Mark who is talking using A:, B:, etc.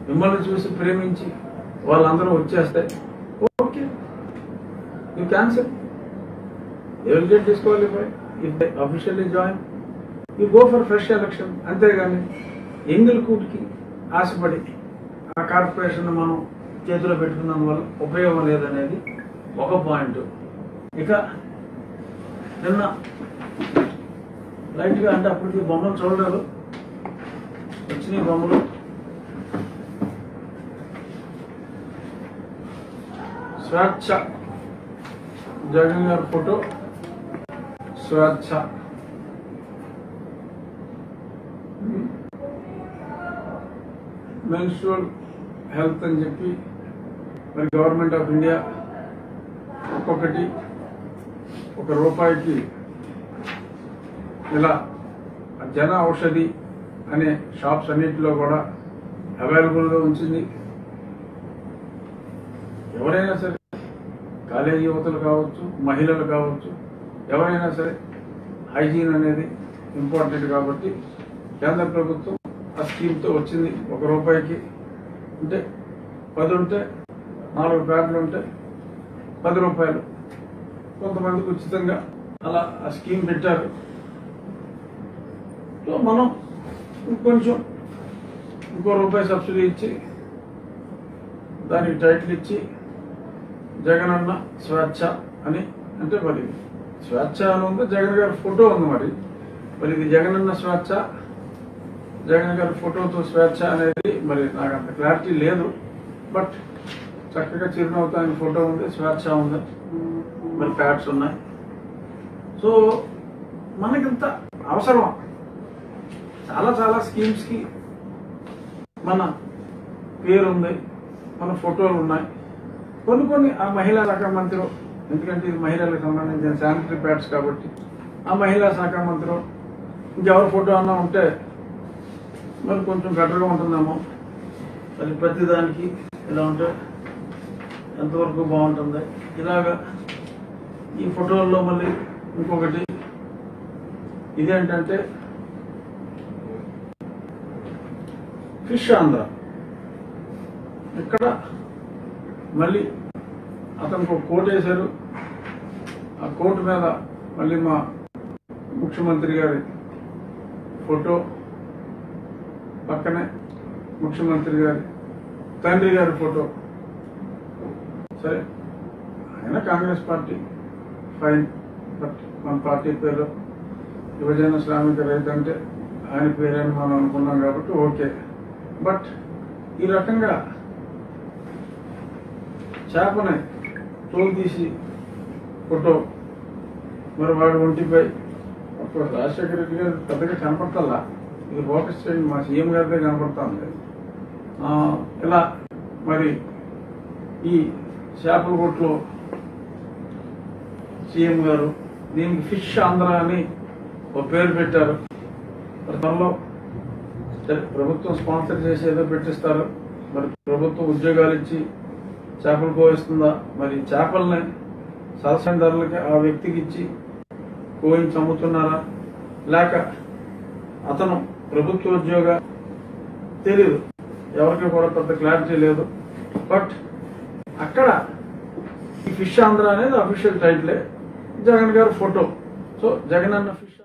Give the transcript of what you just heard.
A: మిమ్మల్ని చూసి ప్రేమించి వాళ్ళందరూ వచ్చేస్తే okay you cancel you will get disqualify if they officially join you go for fresh election అంతేగాని ఎంగిల్ కూటికి ఆశపడి ఆ కార్పొరేషన్ మనం చేతిలో పెట్టుకున్నందు వల్ల ఉపయోగం లేదనేది ఒక పాయింట్ ఇక నిన్న లైట్గా అంటే అప్పటికి బొమ్మలు చూడలేదు వచ్చినాయి బొమ్మలు స్వేచ్ఛ జగన్ గారి ఫోటో స్వేచ్ఛ మెన్స్ట్రువల్ హెల్త్ అని చెప్పి మరి గవర్నమెంట్ ఆఫ్ ఇండియా ఒక్కొక్కటి ఒక రూపాయికి ఇలా జన ఔషధి అనే షాప్స్ అన్నిటిలో కూడా అవైలబుల్గా ఉంచింది ఎవరైనా సరే కాలేజీ యువతలు కావచ్చు మహిళలు కావచ్చు ఎవరైనా సరే హైజీన్ అనేది ఇంపార్టెంట్ కాబట్టి కేంద్ర ప్రభుత్వం ఆ స్కీమ్తో వచ్చింది ఒక రూపాయికి అంటే పది ఉంటే నాలుగు ప్యాడ్లు ఉంటే పది రూపాయలు కొంతమందికి ఉచితంగా అలా ఆ స్కీమ్ పెట్టారు సో మనం ఇంకొంచెం ఇంకో రూపాయి సబ్సిడీ ఇచ్చి దానికి టైటిల్ ఇచ్చి జగనన్న స్వేచ్ఛ అని అంటే మరి స్వేచ్ఛ అని ఉంది జగన్ గారి ఫోటో ఉంది మరి మరి ఇది జగనన్న స్వేచ్ఛ జగన్ గారి ఫోటోతో స్వేచ్ఛ అనేది మరి నాకు అంత క్లారిటీ లేదు బట్ చక్కగా చిరునవ్వుతో ఆయన ఫోటో ఉంది స్వేచ్ఛ ఉంది మరి ప్యాడ్స్ ఉన్నాయి సో మనకింత అవసరం చాలా చాలా స్కీమ్స్కి మన పేరు ఉంది మన ఫోటోలు ఉన్నాయి కొన్ని కొన్ని ఆ మహిళా శాఖ మంత్రి ఎందుకంటే ఇది మహిళలకు సంబంధించిన శానిటరీ ప్యాడ్స్ కాబట్టి ఆ మహిళా శాఖ మంత్రి ఇంకెవరి ఫోటో అన్నా ఉంటే మరి కొంచెం బెటర్గా ఉంటుందేమో మరి ప్రతి దానికి ఇలా ఉంటే ఎంతవరకు బాగుంటుంది ఇలాగా ఈ ఫోటోల్లో మళ్ళీ ఇంకొకటి ఇదేంటంటే ఫిష్ ఆంధ్ర ఇక్కడ మళ్ళీ అతనికి ఒక కోట్ వేశారు ఆ కోట్ మీద మళ్ళీ మా ముఖ్యమంత్రి గారి ఫోటో పక్కనే ముఖ్యమంత్రి గారి తండ్రి గారి ఫోటో సరే ఆయన కాంగ్రెస్ పార్టీ ఫైన్ బట్ మన పార్టీ పేరు యువజన శ్రామిక రైతు అంటే ఆయన పేరని మనం అనుకున్నాం కాబట్టి ఓకే బట్ ఈ రకంగా చేపని తోలు తీసి ఫోటో మరి వాడు ఒంటిపై ఒక రాజశేఖర రెడ్డి గారు పెద్దగా కనపడతల్లా ఇది ఫోకస్ చేయండి మా సీఎం గారిదే కనపడతా ఉంది ఆ, ఇలా మరి ఈ చేపల కొట్లో సీఎం గారు దీనికి ఫిష్ ఆంధ్ర అని ఒక పేరు పెట్టారు మరి త్వరలో సరే, ప్రభుత్వం స్పాన్సర్ చేసి ఏదో పెట్టిస్తారు మరి ప్రభుత్వం ఉద్యోగాలు ఇచ్చి చేపలు కోయిస్తుందా మరి చేపల్ని సరసమైన ధరలకి ఆ వ్యక్తికి ఇచ్చి కోయించి అమ్ముతున్నారా లేక అతను ప్రభుత్వ ఉద్యోగ తెలియదు ఎవరికి కూడా పెద్ద క్లారిటీ లేదు బట్ అక్కడ ఈ ఫిష్ ఆంధ్ర అనేది అఫీషియల్ టైటిలే జగన్ గారి ఫోటో సో జగన్ అన్న ఫిష్